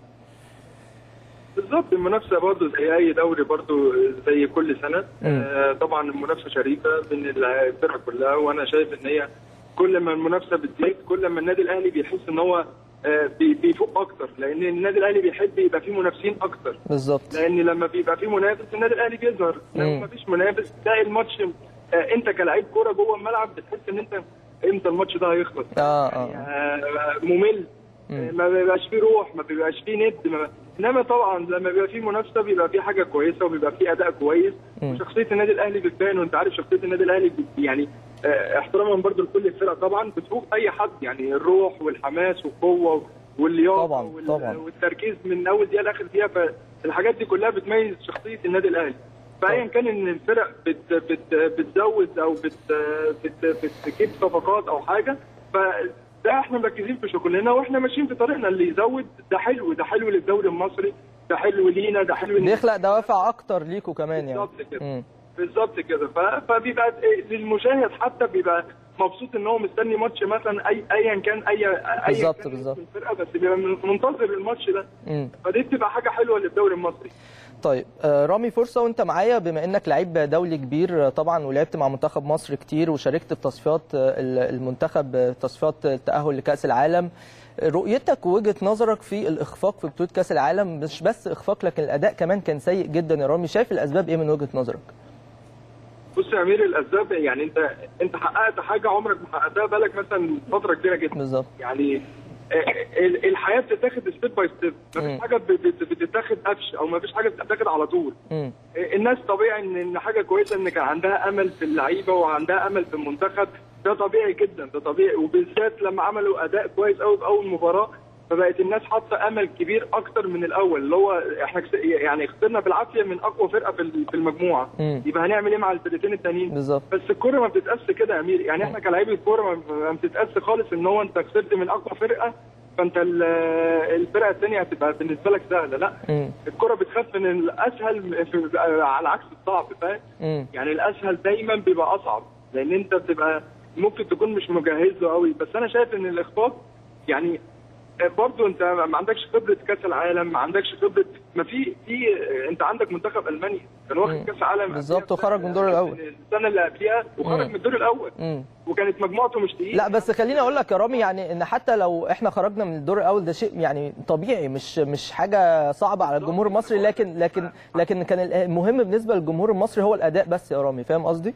بالظبط المنافسه برضو زي اي دوري برضو زي كل سنه مم. آه طبعا المنافسه شريفه بين الفرق كلها وانا شايف ان هي كل ما المنافسه بتزيد كل ما النادي الاهلي بيحس ان هو آه بي- بيفوق اكتر لان النادي الاهلي بيحب يبقى فيه منافسين اكتر بالظبط لان لما بيبقى فيه منافس النادي الاهلي بيظهر لو مم. ما فيش منافس تلاقي الماتش آه انت كلاعب كوره جوه الملعب بتحس ان انت امتى الماتش ده هيخلص اه يعني اه آه، ممل مم. ما بيبقاش فيه روح ما بيبقاش فيه ند ما انما طبعا لما بيبقى فيه منافسه بيبقى فيه حاجه كويسه وبيبقى فيه اداء كويس مم. وشخصيه النادي الاهلي بتبان وانت عارف شخصيه النادي الاهلي بت- يعني آه، احتراما برضو لكل الفرق طبعا بتفوق اي حد يعني الروح والحماس والقوه واللياقه طبعاً، وال- طبعاً. والتركيز من اول دقيقه لاخر دقيقه فالحاجات دي كلها بتميز شخصيه النادي الاهلي فايا كان ان الفرق بت بت بتزود او بت بت بتجيب صفقات او حاجه فده احنا مركزين في شغلنا واحنا ماشيين في طريقنا اللي يزود ده حلو ده حلو للدوري المصري ده حلو لينا ده حلو بيخلق دوافع اكتر ليكوا كمان يعني بالظبط كده مم. بالظبط كده ف- فبيبقى للمشاهد حتى بيبقى مبسوط ان هو مستني ماتش مثلا اي ايا كان اي ايا بالظبط، كان بالظبط. اسم الفرقه بس بيبقى من- منتظر الماتش ده مم. فدي بتبقى حاجه حلوه للدوري المصري طيب آه، رامي فرصه وانت معايا بما انك لعيب دولي كبير آه، طبعا ولعبت مع منتخب مصر كتير وشاركت في تصفيات آه، ال- المنتخب آه، تصفيات التاهل لكاس العالم رؤيتك ووجهه نظرك في الاخفاق في بطوله كاس العالم مش بس اخفاق لكن الاداء كمان كان سيء جدا يا رامي شايف الاسباب ايه من وجهه نظرك بص يا امير الاسباب يعني انت انت حققت حاجه عمرك ما حققتها بالك مثلا فتره كبيره جدا بالظبط يعني آه، ال- الحياه بتتاخد ستيب باي ستيب مم. مفيش حاجه ب- بت- بتتاخد قفش او مفيش حاجه بتتاخد على طول مم. الناس طبيعي ان ان حاجه كويسه ان كان عندها امل في اللعيبه وعندها امل في المنتخب ده طبيعي جدا ده طبيعي وبالذات لما عملوا اداء كويس قوي في اول مباراه فبقت الناس حاطه امل كبير اكتر من الاول اللي هو احنا كس- يعني خسرنا بالعافيه من اقوى فرقه في ال- في المجموعه مم. يبقى هنعمل ايه مع الفرقتين التانيين بالظبط بس الكوره ما بتتقاس كده يا امير يعني احنا كلاعبي كوره ما- ما بتتقاس خالص ان هو انت خسرت من اقوى فرقه فانت ال- الفرقه الثانيه هتبقى بالنسبه لك سهله لا مم. الكره بتخاف من الاسهل في على عكس الصعب فاهم مم. يعني الاسهل دايما بيبقى اصعب لان انت بتبقى ممكن تكون مش مجهز له قوي بس انا شايف ان الاخفاق يعني برضه انت ما عندكش خبره كاس العالم ما عندكش خبره ما في في انت عندك منتخب المانيا كان مم. واخد كاس عالم بالظبط، وخرج من الدور الأول. السنه اللي قبلها وخرج مم. من الدور الاول مم. وكانت مجموعته مش تقيله لا بس خليني اقول لك يا رامي يعني ان حتى لو احنا خرجنا من الدور الاول ده شيء يعني طبيعي مش مش حاجه صعبه على الجمهور المصري لكن لكن لكن كان المهم بالنسبه للجمهور المصري هو الاداء بس يا رامي فاهم قصدي؟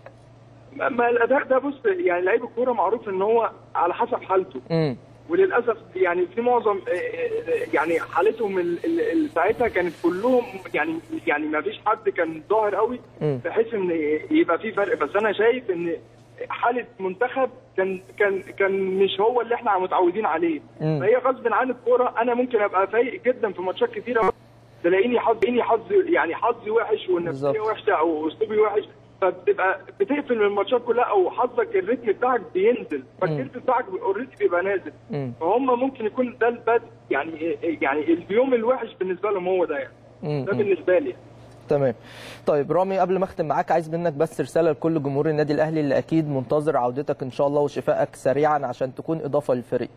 ما- ما الاداء ده بص يعني لعيب الكوره معروف ان هو على حسب حالته امم وللاسف يعني في معظم آه، آه، يعني حالتهم ال- ال- ال- ساعتها كانت كلهم يعني يعني ما فيش حد كان ظاهر قوي مم. بحيث ان يبقى في فرق بس انا شايف ان حاله منتخب كان كان كان مش هو اللي احنا متعودين عليه مم. فهي غصب عن الكوره انا ممكن ابقى فايق جدا في ماتشات كتيره تلاقيني حظ تلاقيني حظ يعني حظي وحش والنفسيه بالظبط. وحشه او اسلوبي وحش فبتبقى بتقفل من الماتشات كلها او حظك الريتم بتاعك بينزل فالكيرف بتاعك اوريدي بيبقى نازل مم. فهم ممكن يكون ده البدء يعني يعني اليوم الوحش بالنسبه لهم هو ده يعني مم. ده بالنسبه لي تمام طيب رامي قبل ما اختم معاك عايز منك بس رساله لكل جمهور النادي الاهلي اللي اكيد منتظر عودتك ان شاء الله وشفائك سريعا عشان تكون اضافه للفريق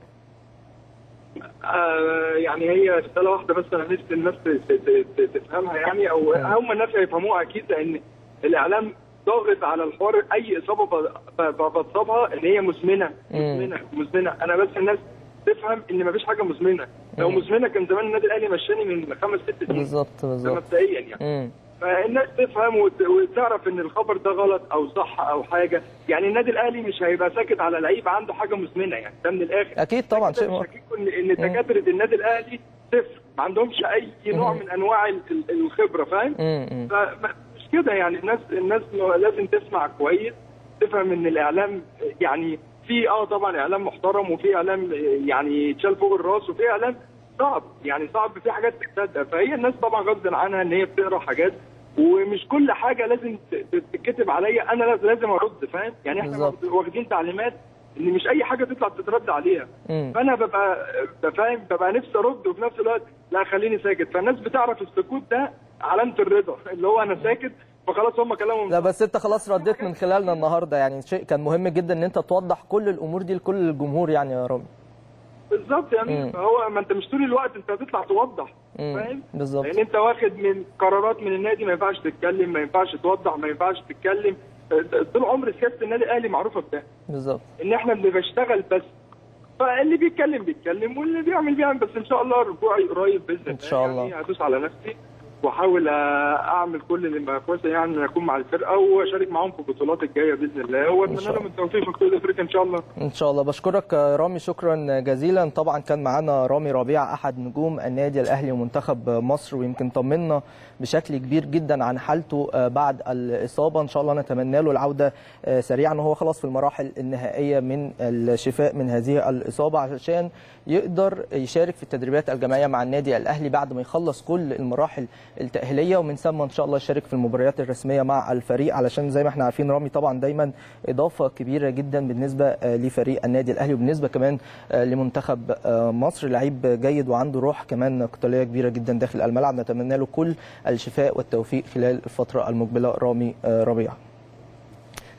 آه يعني هي رساله واحده بس انا نفسي الناس ت- ت- ت- تفهمها يعني او هم الناس هيفهموها اكيد لان الاعلام ضاغط على الحوار اي اصابه ب- ب- بتصابها ان هي مزمنه مزمنه مزمنه انا بس الناس تفهم ان مفيش حاجه مزمنه لو مم. مزمنه كان زمان النادي الاهلي مشاني من خمس ست سنين بالظبط ده بالظبط مبدئيا يعني مم. فالناس تفهم وت- وتعرف ان الخبر ده غلط او صح او حاجه يعني النادي الاهلي مش هيبقى ساكت على لعيب عنده حاجه مزمنه يعني ده من الاخر اكيد طبعا شيء مش مهم. هكيكوا ان ان دكاتره النادي الاهلي صفر ما عندهمش اي نوع مم. من انواع ال- ال- الخبره فاهم مم. مم. فمش كده يعني الناس الناس لازم تسمع كويس تفهم ان الاعلام يعني في اه طبعا اعلام محترم وفي اعلام يعني يتشال فوق الراس وفي اعلام صعب يعني صعب في حاجات تصدق فهي الناس طبعا غصب عنها ان هي بتقرا حاجات ومش كل حاجه لازم ت- تتكتب عليا انا لاز- لازم ارد فاهم يعني احنا بالظبط. واخدين تعليمات ان مش اي حاجه تطلع تترد عليها مم. فانا ببقى ببقى فاهم ببقى نفسي ارد وفي نفس الوقت لا خليني ساكت فالناس بتعرف السكوت ده علامه الرضا اللي هو انا ساكت فخلاص هم كلامهم لا بس انت خلاص رديت من خلالنا النهارده يعني شيء كان مهم جدا ان انت توضح كل الامور دي لكل الجمهور يعني يا رامي بالظبط يعني مم. فهو ما انت مش طول الوقت انت هتطلع توضح مم. فاهم بالظبط لان انت واخد من قرارات من النادي ما ينفعش تتكلم ما ينفعش توضح ما ينفعش تتكلم طول عمر سياسه النادي الاهلي معروفه بده بالظبط ان احنا اللي بنشتغل بس فاللي بيتكلم بيتكلم واللي بيعمل بيعمل بس ان شاء الله رجوعي قريب باذن الله إن شاء الله. يعني هدوس على نفسي واحاول اعمل كل اللي ما كويس يعني ان اكون مع الفرقه واشارك معاهم في البطولات الجايه باذن الله واتمنى شاء لهم التوفيق في بطوله افريقيا ان شاء الله ان شاء الله بشكرك يا رامي شكرا جزيلا طبعا كان معانا رامي ربيع احد نجوم النادي الاهلي ومنتخب مصر ويمكن طمنا بشكل كبير جدا عن حالته بعد الاصابه ان شاء الله نتمنى له العوده سريعا وهو خلاص في المراحل النهائيه من الشفاء من هذه الاصابه عشان يقدر يشارك في التدريبات الجماعيه مع النادي الاهلي بعد ما يخلص كل المراحل التاهيليه ومن ثم ان شاء الله يشارك في المباريات الرسميه مع الفريق علشان زي ما احنا عارفين رامي طبعا دايما اضافه كبيره جدا بالنسبه لفريق النادي الاهلي وبالنسبه كمان لمنتخب مصر لعيب جيد وعنده روح كمان قتاليه كبيره جدا داخل الملعب نتمنى له كل الشفاء والتوفيق خلال الفتره المقبله رامي ربيع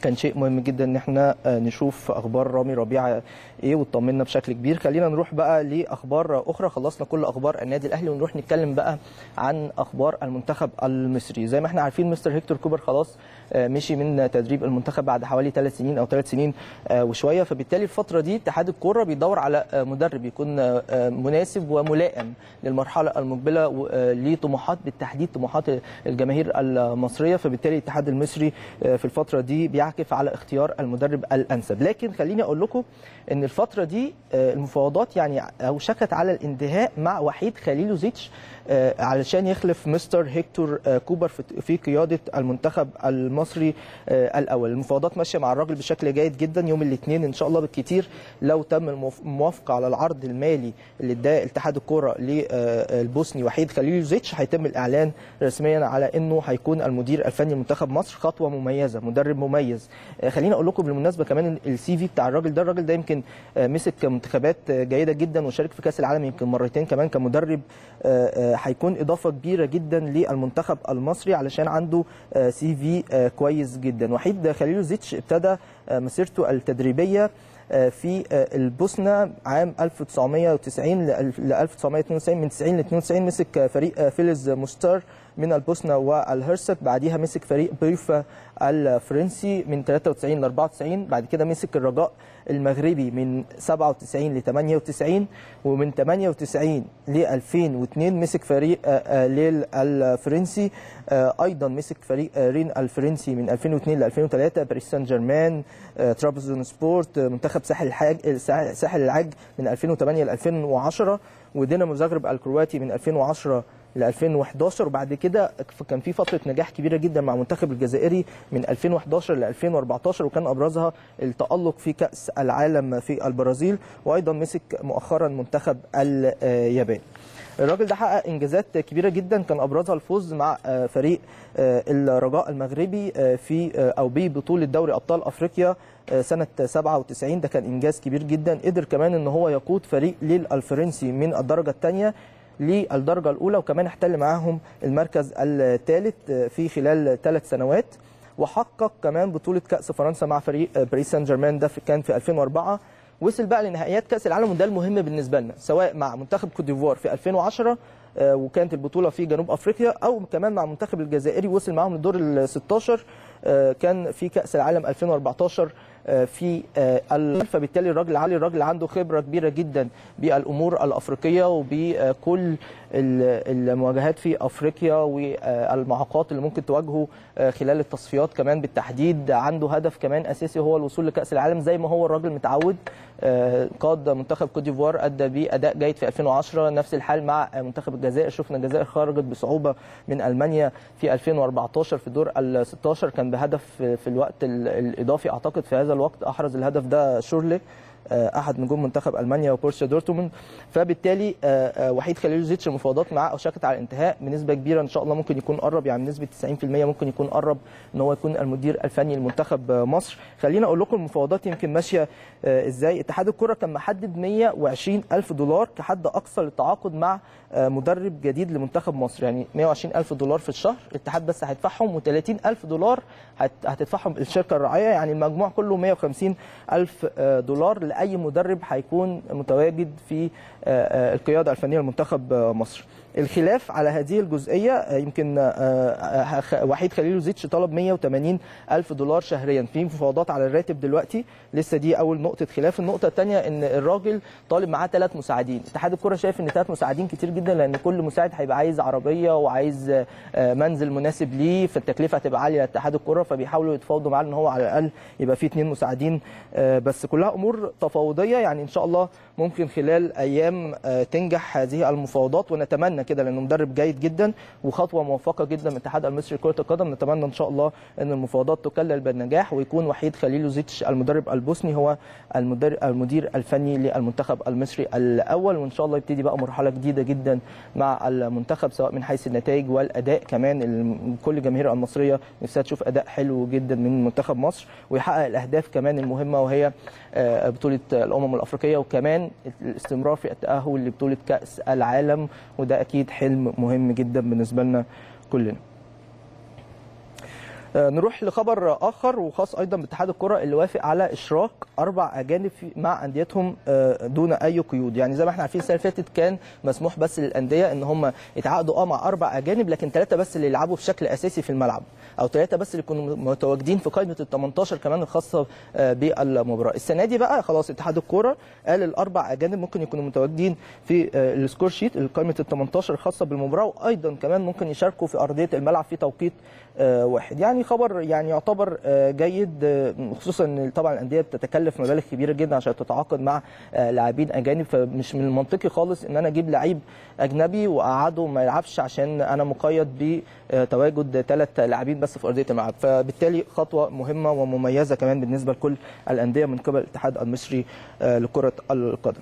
كان شيء مهم جدا ان احنا نشوف اخبار رامي ربيعه ايه وتطمنا بشكل كبير خلينا نروح بقى لاخبار اخرى خلصنا كل اخبار النادي الاهلي ونروح نتكلم بقى عن اخبار المنتخب المصري زي ما احنا عارفين مستر هيكتور كوبر خلاص مشي من تدريب المنتخب بعد حوالي ثلاث سنين او ثلاث سنين وشويه فبالتالي الفتره دي اتحاد الكوره بيدور على مدرب يكون مناسب وملائم للمرحله المقبله لطموحات بالتحديد طموحات الجماهير المصريه فبالتالي الاتحاد المصري في الفتره دي بيعكف على اختيار المدرب الانسب لكن خليني اقول لكم ان الفتره دي المفاوضات يعني اوشكت على الانتهاء مع وحيد خليلوزيتش علشان يخلف مستر هيكتور كوبر في قياده المنتخب المصري الاول المفاوضات ماشيه مع الراجل بشكل جيد جدا يوم الاثنين ان شاء الله بالكثير لو تم الموافقه على العرض المالي اللي اداه اتحاد الكوره للبوسني وحيد خليلوزيتش هيتم الاعلان رسميا على انه هيكون المدير الفني لمنتخب مصر خطوه مميزه مدرب مميز خليني اقول لكم بالمناسبه كمان السي في بتاع الراجل ده الراجل ده يمكن مسك منتخبات جيده جدا وشارك في كاس العالم يمكن مرتين كمان كمدرب هيكون اضافه كبيره جدا للمنتخب المصري علشان عنده سي في كويس جدا وحيد خليلوزيتش ابتدى مسيرته التدريبيه في البوسنه عام 1990 ل 1992 من 90 ل 92 مسك فريق فيلز مستار من البوسنه والهرسك بعديها مسك فريق بريفا الفرنسي من 93 ل 94 بعد كده مسك الرجاء المغربي من 97 ل 98 ومن 98 ل 2002 مسك فريق ليل الفرنسي ايضا مسك فريق رين الفرنسي من 2002 ل 2003 باريس سان جيرمان ترابزون سبورت منتخب ساحل الحاج ساحل العاج من 2008 ل 2010 ودينامو زغرب الكرواتي من 2010 ل 2011 وبعد كده كان في فتره نجاح كبيره جدا مع المنتخب الجزائري من 2011 ل 2014 وكان ابرزها التالق في كاس العالم في البرازيل وايضا مسك مؤخرا منتخب اليابان. الراجل ده حقق انجازات كبيره جدا كان ابرزها الفوز مع فريق الرجاء المغربي في او ببطوله دوري ابطال افريقيا سنه 97 ده كان انجاز كبير جدا قدر كمان ان هو يقود فريق ليل الفرنسي من الدرجه الثانيه للدرجه الاولى وكمان احتل معاهم المركز الثالث في خلال ثلاث سنوات وحقق كمان بطوله كاس فرنسا مع فريق باريس سان جيرمان ده كان في 2004 وصل بقى لنهائيات كاس العالم وده المهم بالنسبه لنا سواء مع منتخب كوت ديفوار في 2010 وكانت البطوله في جنوب افريقيا او كمان مع المنتخب الجزائري وصل معاهم للدور ال 16 كان في كاس العالم 2014 في فبالتالي الراجل علي الراجل عنده خبره كبيره جدا بالامور الافريقيه وبكل المواجهات في افريقيا والمعوقات اللي ممكن تواجهه خلال التصفيات كمان بالتحديد عنده هدف كمان اساسي هو الوصول لكاس العالم زي ما هو الراجل متعود قاد منتخب كوت ديفوار ادى باداء جيد في 2010 نفس الحال مع منتخب الجزائر شفنا الجزائر خرجت بصعوبه من المانيا في 2014 في دور ال 16 كان بهدف في الوقت الاضافي اعتقد في هذا الوقت احرز الهدف ده شورلي احد نجوم منتخب المانيا وبورسيا دورتموند فبالتالي وحيد خليلوزيتش المفاوضات معاه اوشكت على الانتهاء بنسبه كبيره ان شاء الله ممكن يكون قرب يعني بنسبه 90% ممكن يكون قرب ان هو يكون المدير الفني لمنتخب مصر خلينا اقول لكم المفاوضات يمكن ماشيه ازاي اتحاد الكره كان محدد 120 الف دولار كحد اقصى للتعاقد مع مدرب جديد لمنتخب مصر يعني 120 الف دولار في الشهر الاتحاد بس هيدفعهم و30 الف دولار هتدفعهم الشركه الراعيه يعني المجموع كله 150 الف دولار لاي مدرب هيكون متواجد في القياده الفنيه لمنتخب مصر الخلاف على هذه الجزئيه يمكن وحيد خليلوزيتش طلب 180 الف دولار شهريا في مفاوضات على الراتب دلوقتي لسه دي اول نقطه خلاف النقطه الثانيه ان الراجل طالب معاه ثلاث مساعدين اتحاد الكره شايف ان ثلاث مساعدين كتير جدا لان كل مساعد هيبقى عايز عربيه وعايز منزل مناسب ليه فالتكلفه هتبقى عاليه لاتحاد الكره فبيحاولوا يتفاوضوا معاه ان هو على الاقل يبقى فيه اثنين مساعدين بس كلها امور تفاوضيه يعني ان شاء الله ممكن خلال ايام تنجح هذه المفاوضات ونتمنى كده لانه مدرب جيد جدا وخطوه موفقه جدا من الاتحاد المصري لكره القدم نتمنى ان شاء الله ان المفاوضات تكلل بالنجاح ويكون وحيد خليلوزيتش المدرب البوسني هو المدرب المدير الفني للمنتخب المصري الاول وان شاء الله يبتدي بقى مرحله جديده جدا مع المنتخب سواء من حيث النتائج والاداء كمان كل الجماهير المصريه نفسها تشوف اداء حلو جدا من منتخب مصر ويحقق الاهداف كمان المهمه وهي بطوله الامم الافريقيه وكمان الاستمرار في التاهل لبطوله كاس العالم وده اكيد حلم مهم جدا بالنسبه لنا كلنا آه، نروح لخبر اخر وخاص ايضا باتحاد الكره اللي وافق على اشراك اربع اجانب في- مع انديتهم آه، دون اي قيود يعني زي ما احنا عارفين السنه اللي فاتت كان مسموح بس للانديه ان هم يتعاقدوا اه مع اربع اجانب لكن ثلاثه بس اللي يلعبوا بشكل اساسي في الملعب او ثلاثه بس اللي يكونوا متواجدين في قائمه ال 18 كمان الخاصه آه، بالمباراه السنه دي بقى خلاص اتحاد الكوره قال الاربع اجانب ممكن يكونوا متواجدين في آه، السكور شيت قائمه ال 18 الخاصه بالمباراه وايضا كمان ممكن يشاركوا في ارضيه الملعب في توقيت آه، واحد يعني خبر يعني يعتبر آه، جيد آه، خصوصا ان طبعا الانديه بتتكلف مبالغ كبيره جدا عشان تتعاقد مع آه، لاعبين اجانب فمش من المنطقي خالص ان انا اجيب لعيب اجنبي واقعده ما يلعبش عشان انا مقيد بتواجد ثلاث لاعبين بس في ارضيه الملعب فبالتالي خطوه مهمه ومميزه كمان بالنسبه لكل الانديه من قبل الاتحاد المصري آه، لكره القدم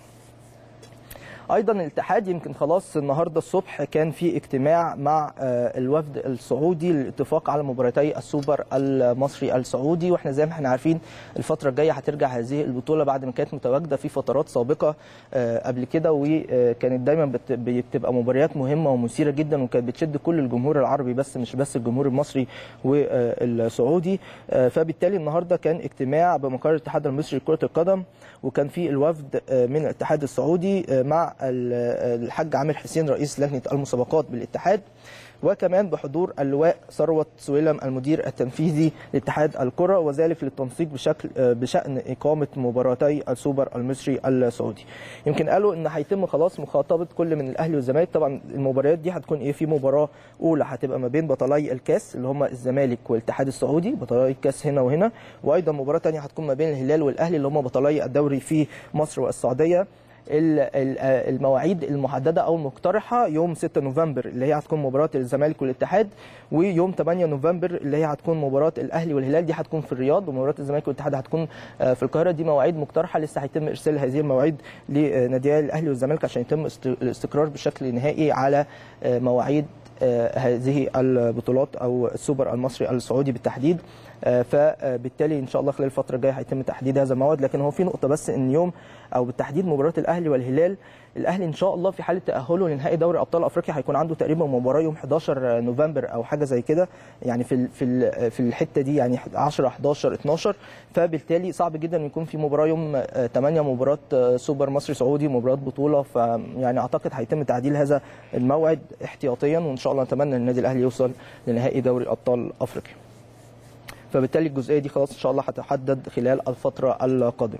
ايضا الاتحاد يمكن خلاص النهارده الصبح كان في اجتماع مع آه، الوفد السعودي للاتفاق على مباراتي السوبر المصري السعودي واحنا زي ما احنا عارفين الفتره الجايه هترجع هذه البطوله بعد ما كانت متواجده في فترات سابقه آه، قبل كده وكانت دايما بت- بتبقى مباريات مهمه ومثيره جدا وكانت بتشد كل الجمهور العربي بس مش بس الجمهور المصري والسعودي آه، فبالتالي النهارده كان اجتماع بمقر الاتحاد المصري لكره القدم وكان في الوفد آه، من الاتحاد السعودي آه، مع ال- الحاج عامر حسين رئيس لجنه المسابقات بالاتحاد وكمان بحضور اللواء ثروت سويلم المدير التنفيذي لاتحاد الكره وذلك للتنسيق بشكل آه، بشان اقامه مباراتي السوبر المصري السعودي. يمكن قالوا ان هيتم خلاص مخاطبه كل من الاهلي والزمالك طبعا المباريات دي هتكون ايه في مباراه اولى هتبقى ما بين بطلي الكاس اللي هم الزمالك والاتحاد السعودي بطلي الكاس هنا وهنا وايضا مباراه ثانيه هتكون ما بين الهلال والاهلي اللي هم بطلي الدوري في مصر والسعوديه ال- ال- آه المواعيد المحدده او المقترحه يوم 6 نوفمبر اللي هي هتكون مباراه الزمالك والاتحاد ويوم 8 نوفمبر اللي هي هتكون مباراه الاهلي والهلال دي هتكون في الرياض ومباراه الزمالك والاتحاد هتكون آه، في القاهره دي مواعيد مقترحه لسه هيتم ارسال هذه المواعيد لنادي الاهلي والزمالك عشان يتم است- الاستقرار بشكل نهائي على آه، مواعيد آه، هذه البطولات او السوبر المصري السعودي بالتحديد آه، فبالتالي ان شاء الله خلال الفتره الجايه هيتم تحديد هذا الموعد لكن هو في نقطه بس ان يوم او بالتحديد مباراه الاهلي والهلال الاهلي ان شاء الله في حاله تاهله لنهائي دوري ابطال افريقيا هيكون عنده تقريبا مباراه يوم 11 نوفمبر او حاجه زي كده يعني في ال- في ال- في الحته دي يعني 10 11 12 فبالتالي صعب جدا إن يكون في مباراه يوم آه، 8 مباراه آه، سوبر مصري سعودي مباراه بطوله فيعني اعتقد هيتم تعديل هذا الموعد احتياطيا وان شاء الله نتمنى ان النادي الاهلي يوصل لنهائي دوري ابطال افريقيا فبالتالي الجزئيه دي خلاص ان شاء الله هتحدد خلال الفتره القادمه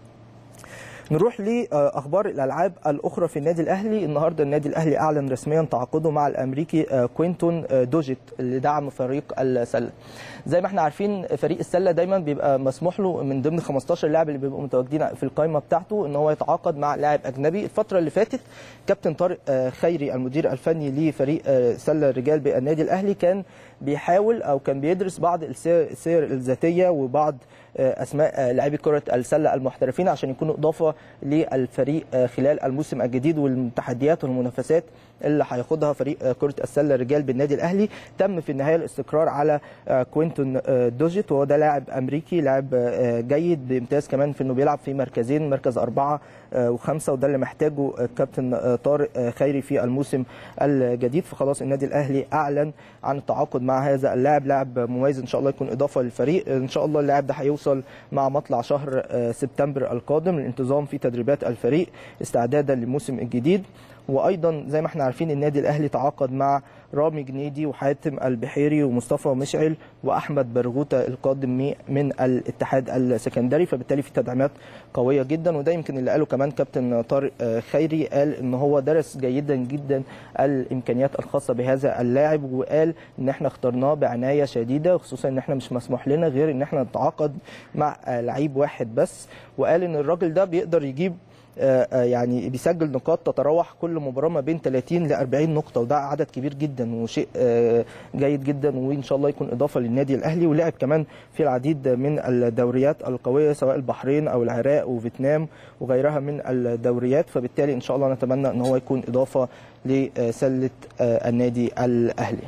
نروح لاخبار الالعاب الاخرى في النادي الاهلي النهارده النادي الاهلي اعلن رسميا تعاقده مع الامريكي آه، كوينتون آه، دوجيت اللي دعم فريق السله زي ما احنا عارفين فريق السله دايما بيبقى مسموح له من ضمن 15 لاعب اللي بيبقوا متواجدين في القائمه بتاعته ان هو يتعاقد مع لاعب اجنبي الفتره اللي فاتت كابتن طارق آه، خيري المدير الفني لفريق آه، سله الرجال بالنادي الاهلي كان بيحاول او كان بيدرس بعض السير السير الذاتيه وبعض آه، اسماء آه، لاعبي كره السله المحترفين عشان يكونوا اضافه للفريق آه، خلال الموسم الجديد والتحديات والمنافسات اللي هياخدها فريق آه، كره السله الرجال بالنادي الاهلي تم في النهايه الاستقرار على آه، كوينتون آه، دوجيت وهو ده لاعب امريكي لاعب آه، جيد بامتياز كمان في انه بيلعب في مركزين مركز اربعه آه، وخمسه وده اللي محتاجه آه، الكابتن آه، طارق آه، خيري في الموسم الجديد فخلاص النادي الاهلي اعلن عن التعاقد مع هذا اللاعب لاعب مميز ان شاء الله يكون اضافه للفريق ان شاء الله اللاعب ده هيوصل مع مطلع شهر آه، سبتمبر القادم للانتظام في تدريبات الفريق استعدادا للموسم الجديد وايضا زي ما احنا عارفين النادي الاهلي تعاقد مع رامي جنيدي وحاتم البحيري ومصطفى مشعل واحمد برغوته القادم مي- من الاتحاد السكندري فبالتالي في تدعيمات قويه جدا وده يمكن اللي قاله كمان كابتن طارق آه، خيري قال ان هو درس جيدا جدا الامكانيات الخاصه بهذا اللاعب وقال ان احنا اخترناه بعنايه شديده خصوصا ان احنا مش مسموح لنا غير ان احنا نتعاقد مع آه، لعيب واحد بس وقال ان الراجل ده بيقدر يجيب آه، آه، يعني بيسجل نقاط تتراوح كل مباراه ما بين 30 ل 40 نقطه وده عدد كبير جدا وشيء آه، جيد جدا وان شاء الله يكون اضافه للنادي الاهلي ولعب كمان في العديد من الدوريات القويه سواء البحرين او العراق وفيتنام وغيرها من الدوريات فبالتالي ان شاء الله نتمنى ان هو يكون اضافه لسله آه، النادي الاهلي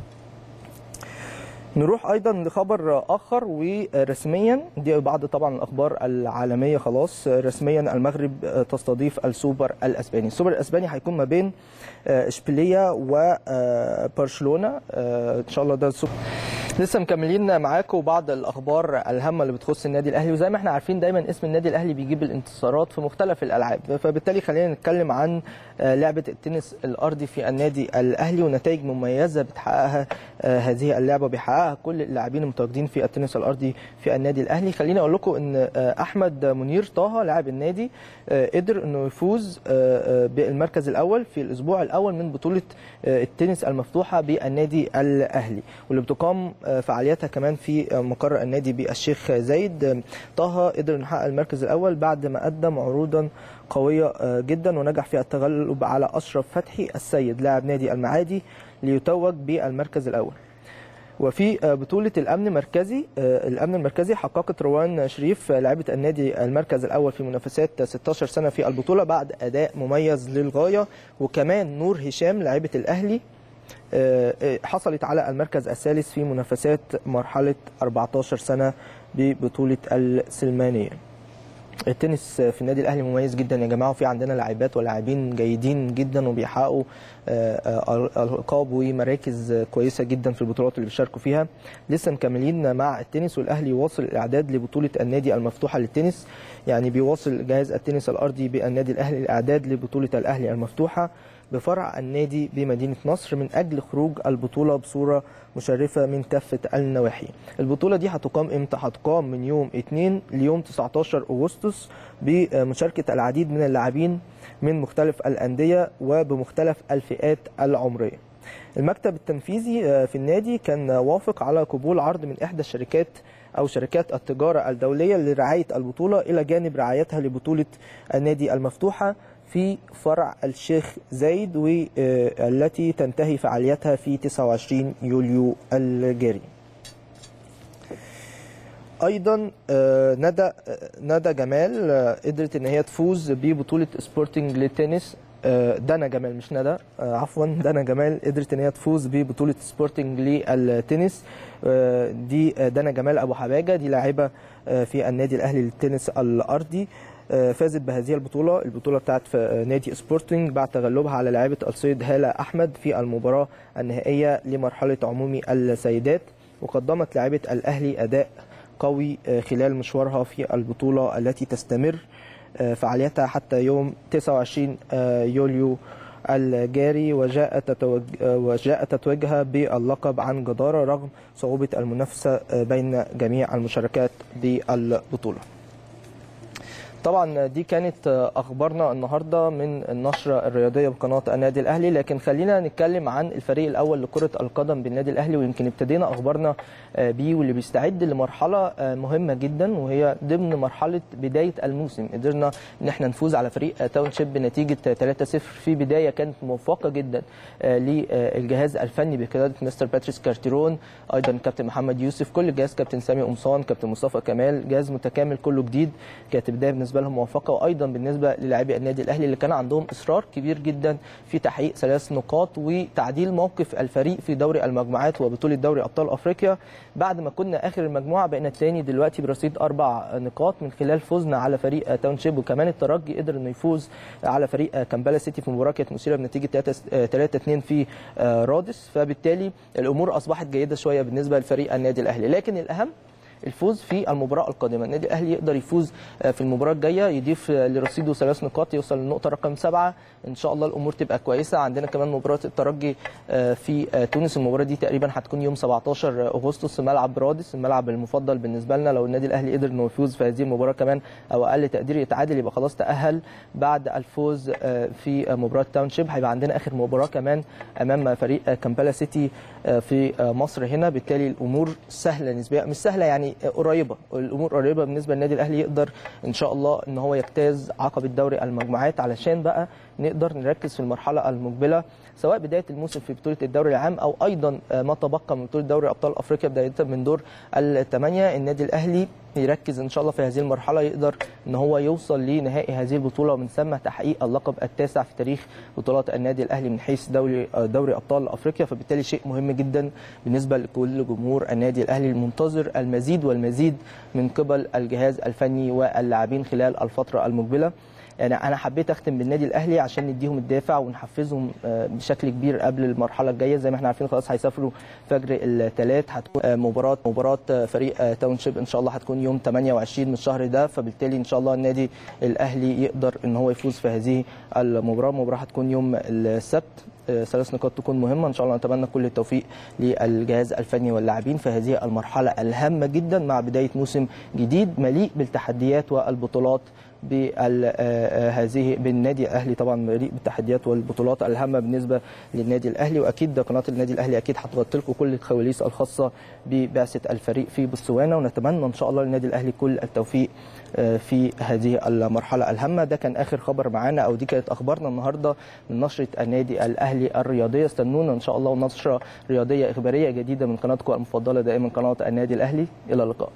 نروح ايضا لخبر اخر ورسميا دي بعض طبعا الاخبار العالميه خلاص رسميا المغرب تستضيف السوبر الاسباني السوبر الاسباني هيكون ما بين اشبيليه وبرشلونه ان شاء الله ده السوبر لسه مكملين معاكم بعض الاخبار الهامه اللي بتخص النادي الاهلي وزي ما احنا عارفين دايما اسم النادي الاهلي بيجيب الانتصارات في مختلف الالعاب فبالتالي خلينا نتكلم عن لعبه التنس الارضي في النادي الاهلي ونتائج مميزه بتحققها هذه اللعبه بيحققها كل اللاعبين المتواجدين في التنس الارضي في النادي الاهلي خليني اقول لكم ان احمد منير طه لاعب النادي قدر انه يفوز بالمركز الاول في الاسبوع الاول من بطوله التنس المفتوحه بالنادي الاهلي واللي بتقام فعالياتها كمان في مقر النادي بالشيخ زايد طه قدر يحقق المركز الاول بعد ما قدم عروضا قويه جدا ونجح في التغلب على اشرف فتحي السيد لاعب نادي المعادي ليتوج بالمركز الاول وفي بطولة الأمن المركزي الأمن المركزي حققت روان شريف لاعبة النادي المركز الأول في منافسات 16 سنة في البطولة بعد أداء مميز للغاية وكمان نور هشام لاعبة الأهلي حصلت على المركز الثالث في منافسات مرحلة 14 سنة ببطولة السلمانية التنس في النادي الاهلي مميز جدا يا جماعه وفي عندنا لاعبات ولاعبين جيدين جدا وبيحققوا القاب ومراكز كويسه جدا في البطولات اللي بيشاركوا فيها لسه مكملين مع التنس والاهلي واصل الاعداد لبطوله النادي المفتوحه للتنس يعني بيواصل جهاز التنس الارضي بالنادي الاهلي الاعداد لبطوله الاهلي المفتوحه بفرع النادي بمدينة نصر من أجل خروج البطولة بصورة مشرفة من كافة النواحي البطولة دي هتقام إمتى؟ هتقام من يوم 2 ليوم 19 أغسطس بمشاركة العديد من اللاعبين من مختلف الأندية وبمختلف الفئات العمرية المكتب التنفيذي في النادي كان وافق على قبول عرض من إحدى الشركات أو شركات التجارة الدولية لرعاية البطولة إلى جانب رعايتها لبطولة النادي المفتوحة في فرع الشيخ زايد والتي تنتهي فعاليتها في 29 يوليو الجاري ايضا ندى ندى جمال قدرت ان هي تفوز ببطوله سبورتنج للتنس دنا جمال مش ندى عفوا دنا جمال قدرت ان هي تفوز ببطوله سبورتنج للتنس دي دنا جمال ابو حباجه دي لاعبه في النادي الاهلي للتنس الارضي فازت بهذه البطولة البطولة بتاعت في نادي سبورتنج بعد تغلبها على لاعبة الصيد هالة أحمد في المباراة النهائية لمرحلة عمومي السيدات وقدمت لاعبة الأهلي أداء قوي خلال مشوارها في البطولة التي تستمر فعاليتها حتى يوم 29 يوليو الجاري وجاء تتوج... وجاء تتويجها باللقب عن جدارة رغم صعوبة المنافسة بين جميع المشاركات بالبطولة طبعا دي كانت اخبارنا النهارده من النشره الرياضيه بقناه النادي الاهلي لكن خلينا نتكلم عن الفريق الاول لكره القدم بالنادي الاهلي ويمكن ابتدينا اخبارنا بيه واللي بيستعد لمرحله مهمه جدا وهي ضمن مرحله بدايه الموسم قدرنا ان احنا نفوز على فريق تاون شيب بنتيجه 3-0 في بدايه كانت موفقه جدا للجهاز الفني بقياده مستر باتريس كارتيرون ايضا كابتن محمد يوسف كل الجهاز كابتن سامي قمصان كابتن مصطفى كمال جهاز متكامل كله جديد كانت بدايه بالنسبه لهم موفقه وايضا بالنسبه للاعبي النادي الاهلي اللي كان عندهم اصرار كبير جدا في تحقيق ثلاث نقاط وتعديل موقف الفريق في دوري المجموعات وبطوله دوري ابطال افريقيا بعد ما كنا اخر المجموعه بقينا الثاني دلوقتي برصيد اربع نقاط من خلال فوزنا على فريق تاون شيب وكمان الترجي قدر انه يفوز على فريق كامبالا سيتي في مباراه كانت مثيره بنتيجه 3 2 في رادس فبالتالي الامور اصبحت جيده شويه بالنسبه لفريق النادي الاهلي لكن الاهم الفوز في المباراه القادمه النادي الاهلي يقدر يفوز في المباراه الجايه يضيف لرصيده ثلاث نقاط يوصل للنقطه رقم سبعه ان شاء الله الامور تبقى كويسه عندنا كمان مباراه الترجي في تونس المباراه دي تقريبا هتكون يوم 17 اغسطس في ملعب رادس الملعب المفضل بالنسبه لنا لو النادي الاهلي قدر انه يفوز في هذه المباراه كمان او اقل تقدير يتعادل يبقى خلاص تاهل بعد الفوز في مباراه تاون شيب هيبقى عندنا اخر مباراه كمان امام فريق كامبالا سيتي في مصر هنا بالتالي الامور سهله نسبيا مش سهله يعني قريبه الامور قريبه بالنسبه للنادي الاهلي يقدر ان شاء الله ان هو يجتاز عقبه دوري المجموعات علشان بقى نقدر نركز في المرحله المقبله سواء بدايه الموسم في بطوله الدوري العام او ايضا ما تبقى من بطوله دوري ابطال افريقيا بدايه من دور الثمانيه النادي الاهلي يركز ان شاء الله في هذه المرحله يقدر ان هو يوصل لنهائي هذه البطوله ومن ثم تحقيق اللقب التاسع في تاريخ بطولات النادي الاهلي من حيث دوري دوري ابطال افريقيا فبالتالي شيء مهم جدا بالنسبه لكل جمهور النادي الاهلي المنتظر المزيد والمزيد من قبل الجهاز الفني واللاعبين خلال الفتره المقبله يعني انا حبيت اختم بالنادي الاهلي عشان نديهم الدافع ونحفزهم آه، بشكل كبير قبل المرحله الجايه زي ما احنا عارفين خلاص هيسافروا فجر الثلاث هتكون آه، مباراه مباراه آه، فريق آه، تاونشيب ان شاء الله هتكون يوم 28 من الشهر ده فبالتالي ان شاء الله النادي الاهلي يقدر ان هو يفوز في هذه المباراه المباراه هتكون يوم السبت آه، ثلاث نقاط تكون مهمه ان شاء الله نتمنى كل التوفيق للجهاز الفني واللاعبين في هذه المرحله الهامه جدا مع بدايه موسم جديد مليء بالتحديات والبطولات بهذه بالنادي الاهلي طبعا مليء بالتحديات والبطولات الهامه بالنسبه للنادي الاهلي واكيد قناه النادي الاهلي اكيد هتغطي لكم كل الكواليس الخاصه ببعثه الفريق في بوتسوانا ونتمنى ان شاء الله للنادي الاهلي كل التوفيق آه، في هذه المرحله الهامه ده كان اخر خبر معانا او دي كانت اخبارنا النهارده من نشره النادي الاهلي الرياضيه استنونا ان شاء الله ونشره رياضيه اخباريه جديده من قناتكم المفضله دائما قناه النادي الاهلي الى اللقاء